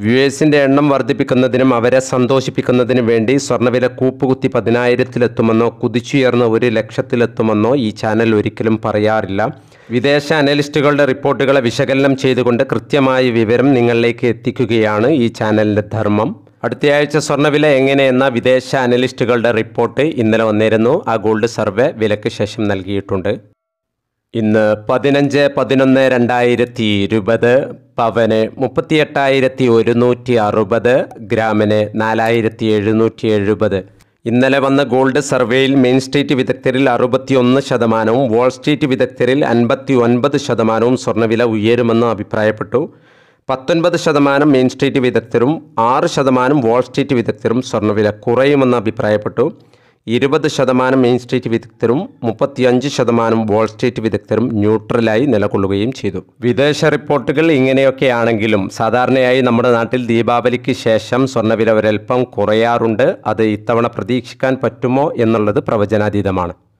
വ്യൂവേഴ്സിന്റെ എണ്ണം വർദ്ധിപ്പിക്കുന്നതിനും അവരെ സന്തോഷിപ്പിക്കുന്നതിനും വേണ്ടി സ്വർണ്ണവില കൂപ്പുകുത്തി പതിനായിരത്തിലെത്തുമെന്നോ കുതിച്ചുയർന്ന് ഒരു ലക്ഷത്തിലെത്തുമെന്നോ ഈ ചാനൽ ഒരിക്കലും പറയാറില്ല വിദേശ അനലിസ്റ്റുകളുടെ റിപ്പോർട്ടുകളെ വിശകലനം ചെയ്തുകൊണ്ട് കൃത്യമായ വിവരം നിങ്ങളിലേക്ക് എത്തിക്കുകയാണ് ഈ ചാനലിന്റെ ധർമ്മം അടുത്തയാഴ്ച സ്വർണ്ണവില എങ്ങനെയെന്ന വിദേശ അനലിസ്റ്റുകളുടെ റിപ്പോർട്ട് ഇന്നലെ വന്നിരുന്നു ആ ഗോൾഡ് സർവേ വിലക്ക് ശേഷം നൽകിയിട്ടുണ്ട് ഇന്ന് പതിനഞ്ച് പതിനൊന്ന് രണ്ടായിരത്തി ഇരുപത് പവന് മുപ്പത്തിയെട്ടായിരത്തി ഒരുന്നൂറ്റി അറുപത് ഗ്രാമിന് നാലായിരത്തി എഴുന്നൂറ്റി എഴുപത് ഇന്നലെ വന്ന ഗോൾഡ് സർവേയിൽ മെയിൻ സ്ട്രീറ്റ് വിദഗ്ധരിൽ അറുപത്തിയൊന്ന് ശതമാനവും വാൾ സ്ട്രീറ്റ് വിദഗ്ധരിൽ അൻപത്തി ഒൻപത് ശതമാനവും സ്വർണ്ണവില ഉയരുമെന്ന് അഭിപ്രായപ്പെട്ടു പത്തൊൻപത് ശതമാനം മെയിൻ സ്ട്രീറ്റ് വിദഗ്ധരും ആറ് ശതമാനം വാൾ സ്ട്രീറ്റ് വിദഗ്ധരും സ്വർണ്ണവില കുറയുമെന്ന് അഭിപ്രായപ്പെട്ടു ഇരുപത് ശതമാനം മെയിൻ സ്ട്രീറ്റ് വിദഗ്ധരും മുപ്പത്തിയഞ്ച് ശതമാനം വാൾ സ്ട്രീറ്റ് വിദഗ്ധരും ന്യൂട്രലായി നിലകൊള്ളുകയും ചെയ്തു വിദേശ റിപ്പോർട്ടുകൾ ഇങ്ങനെയൊക്കെയാണെങ്കിലും സാധാരണയായി നമ്മുടെ നാട്ടിൽ ദീപാവലിക്ക് ശേഷം സ്വർണ്ണവില ഒരൽപ്പം കുറയാറുണ്ട് അത് ഇത്തവണ പ്രതീക്ഷിക്കാൻ പറ്റുമോ എന്നുള്ളത് പ്രവചനാതീതമാണ്